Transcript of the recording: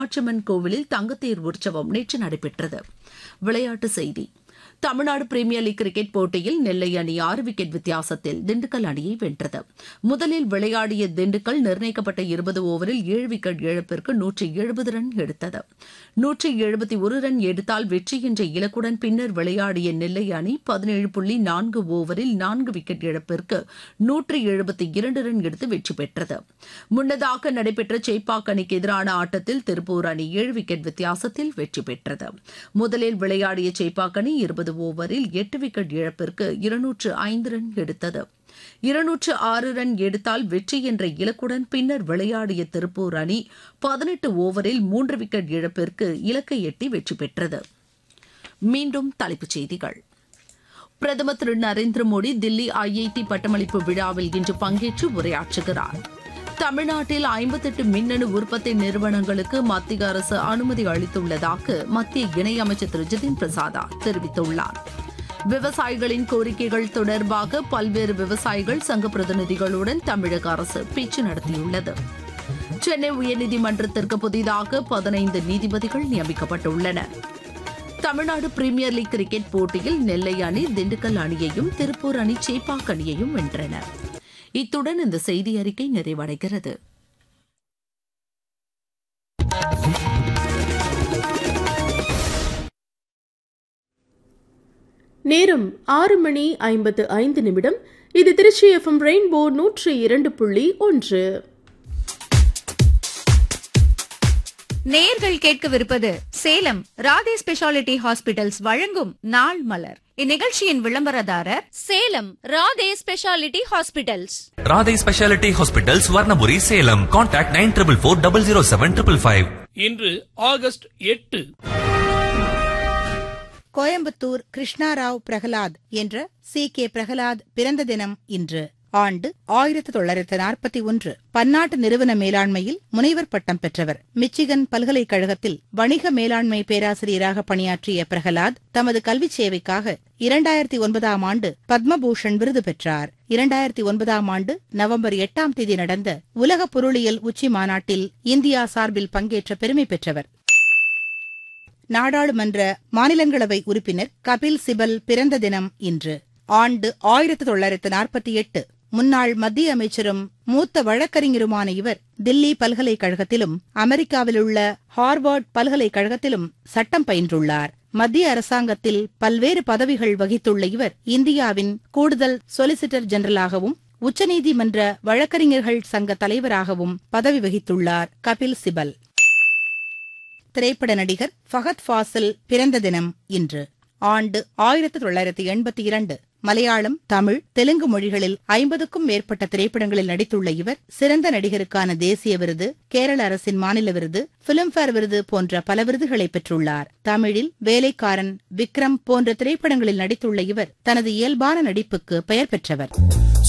மீனாட்சியம்மன் கோவிலில் தங்கத்தேர் உற்சவம் நேற்று நடைபெற்றது விளையாட்டுச் செய்தி தமிழ்நாடு பிரீமியர் லீக் கிரிக்கெட் போட்டியில் நெல்லை அணி ஆறு விக்கெட் வித்தியாசத்தில் திண்டுக்கல் அணியை வென்றது முதலில் விளையாடிய திண்டுக்கல் நிர்ணயிக்கப்பட்ட இருபது ஓவரில் ஏழு விக்கெட் இழப்பிற்கு நூற்றி எழுபது ரன் எடுத்தது நூற்றி எழுபத்தி ஒரு ரன் எடுத்தால் வெற்றி என்ற இலக்குடன் பின்னர் விளையாடிய நெல்லை அணி பதினேழு புள்ளி நான்கு ஓவரில் நான்கு விக்கெட் இழப்பிற்கு நூற்றி எழுபத்தி இரண்டு ரன் எடுத்து வெற்றி பெற்றது முன்னதாக நடைபெற்ற சேப்பாக் அணிக்கு எதிரான ஆட்டத்தில் திருப்பூர் அணி ஏழு விக்கெட் வித்தியாசத்தில் வெற்றி பெற்றது முதலில் விளையாடிய சேப்பாக் அணி இருபது ஓவரில் எட்டு விக்கெட் இழப்பிற்கு இருநூற்று ஐந்து ரன் எடுத்தது இருநூற்று ஆறு ரன் எடுத்தால் வெற்றி என்ற இலக்குடன் பின்னர் விளையாடிய திருப்பூர் அணி பதினெட்டு ஓவரில் மூன்று விக்கெட் இழப்பிற்கு இலக்கை எட்டி வெற்றி பெற்றது மீண்டும் தலைப்புச் செய்திகள் பிரதமர் திரு நரேந்திர மோடி தில்லி ஐஐடி பட்டமளிப்பு விழாவில் இன்று பங்கேற்று உரையாற்றுகிறார் தமிழ்நாட்டில் ஐம்பத்தெட்டு மின்னணு உற்பத்தி நிறுவனங்களுக்கு மத்திய அரசு அனுமதி அளித்துள்ளதாக மத்திய இணையமைச்சர் திரு ஜிதின் பிரசாதா தெரிவித்துள்ளார் விவசாயிகளின் கோரிக்கைகள் தொடர்பாக பல்வேறு விவசாயிகள் சங்க பிரதிநிதிகளுடன் தமிழக அரசு பேச்சு நடத்தியுள்ளது சென்னை உயர்நீதிமன்றத்திற்கு புதிதாக பதினைந்து நீதிபதிகள் நியமிக்கப்பட்டுள்ளனர் தமிழ்நாடு பிரீமியர் லீக் கிரிக்கெட் போட்டியில் நெல்லை அணி திண்டுக்கல் அணியையும் திருப்பூர் அணி சேப்பாக் அணியையும் வென்றன இத்துடன் இந்த செய்தி அறிக்கை நிறைவடைகிறது நேரம் ஆறு மணி ஐம்பத்து ஐந்து நிமிடம் இது திருச்சி எஃப்எம் ரெயின்போ நூற்றி இரண்டு புள்ளி ஒன்று நேர்கள் கேட்கவிருப்பது சேலம் ராதே ஸ்பெஷாலிட்டி ஹாஸ்பிட்டல்ஸ் வழங்கும் நாள் மலர் இந்நிகழ்ச்சியின் விளம்பரதாரர் Salem Radhe speciality hospitals Radhai speciality hospital Swarnapuri Salem contact nine triple four double zero seven triple five இன்று ஆகஸ்ட் எட்டு கோயம்புத்தூர் கிருஷ்ணாராவ் பிரகலாத் என்ற சி கே பிரகலாத் பிறந்த தினம் இன்று ஆண்டு ஆயிரத்து தொள்ளாயிரத்து நாற்பத்தி ஒன்று பன்னாட்டு நிறுவன மேலாண்மையில் முனைவர் பட்டம் பெற்றவர் மிச்சிகன் பல்கலைக்கழகத்தில் வணிக மேலாண்மை பேராசிரியராக பணியாற்றிய பிரகலாத் தமது கல்விச் சேவைக்காக இரண்டாயிரத்தி ஒன்பதாம் ஆண்டு பத்மபூஷன் விருது பெற்றார் இரண்டாயிரத்தி ஒன்பதாம் ஆண்டு நவம்பர் எட்டாம் தேதி நடந்த உலக பொருளியல் உச்சி மாநாட்டில் இந்தியா சார்பில் பங்கேற்ற பெருமை பெற்றவர் நாடாளுமன்ற மாநிலங்களவை உறுப்பினர் கபில் சிபல் பிறந்த தினம் இன்று ஆண்டு ஆயிரத்து தொள்ளாயிரத்து நாற்பத்தி எட்டு முன்னாள் மத்திய அமைச்சரும் மூத்த வழக்கறிஞருமான இவர் தில்லி பல்கலைக்கழகத்திலும் அமெரிக்காவிலுள்ள ஹார்வர்ட் பல்கலைக்கழகத்திலும் சட்டம் பயின்றுள்ளார் மத்திய அரசாங்கத்தில் பல்வேறு பதவிகள் வகித்துள்ள இவர் இந்தியாவின் கூடுதல் சொலிசிட்டர் ஜெனரலாகவும் உச்சநீதிமன்ற வழக்கறிஞர்கள் சங்க தலைவராகவும் பதவி வகித்துள்ளார் கபில் சிபல் திரைப்பட நடிகர் ஃபஹத் ஃபாசில் பிறந்த தினம் இன்று ஆண்டு ஆயிரத்து தொள்ளாயிரத்து எண்பத்தி இரண்டு மலையாளம் தமிழ் தெலுங்கு மொழிகளில் ஐம்பதுக்கும் மேற்பட்ட திரைப்படங்களில் நடித்துள்ள இவர் சிறந்த நடிகருக்கான தேசிய விருது கேரள அரசின் மாநில விருது பிலிம்பேர் விருது போன்ற பல விருதுகளை பெற்றுள்ளார் தமிழில் வேலைக்காரன் விக்ரம் போன்ற திரைப்படங்களில் நடித்துள்ள இவர் தனது இயல்பான நடிப்புக்கு பெயர் பெற்றவர்